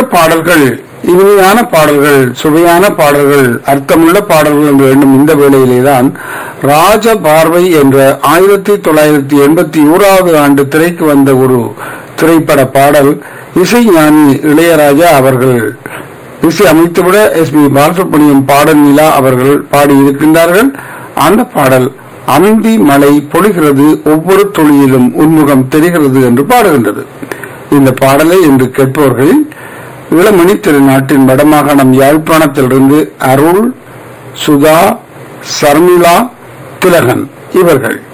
பாடல்கள் இனிமையான பாடல்கள் சுவையான பாடல்கள் அர்த்தமுள்ள பாடல்கள் என்று எண்ணும் இந்த வேளையிலேதான் ராஜ பார்வை என்ற ஆயிரத்தி தொள்ளாயிரத்தி எண்பத்தி ஓராவது ஆண்டு திரைக்கு வந்த ஒரு திரைப்பட பாடல் இசைஞானி இளையராஜா அவர்கள் இசை அமைத்துவிட எஸ் பி பாலசுப்ரமணியம் பாடல் நிலா அவர்கள் பாடியிருக்கின்றார்கள் அந்த பாடல் அந்தி மழை பொழிகிறது ஒவ்வொரு துளியிலும் உன்முகம் தெரிகிறது என்று பாடுகின்றது இந்த பாடலை இன்று கேட்பவர்களில் இளமணி திருநாட்டின் வடமாகாணம் யாழ்ப்பாணத்திலிருந்து அருள் சுதா சர்மிளா திலகன் இவர்கள்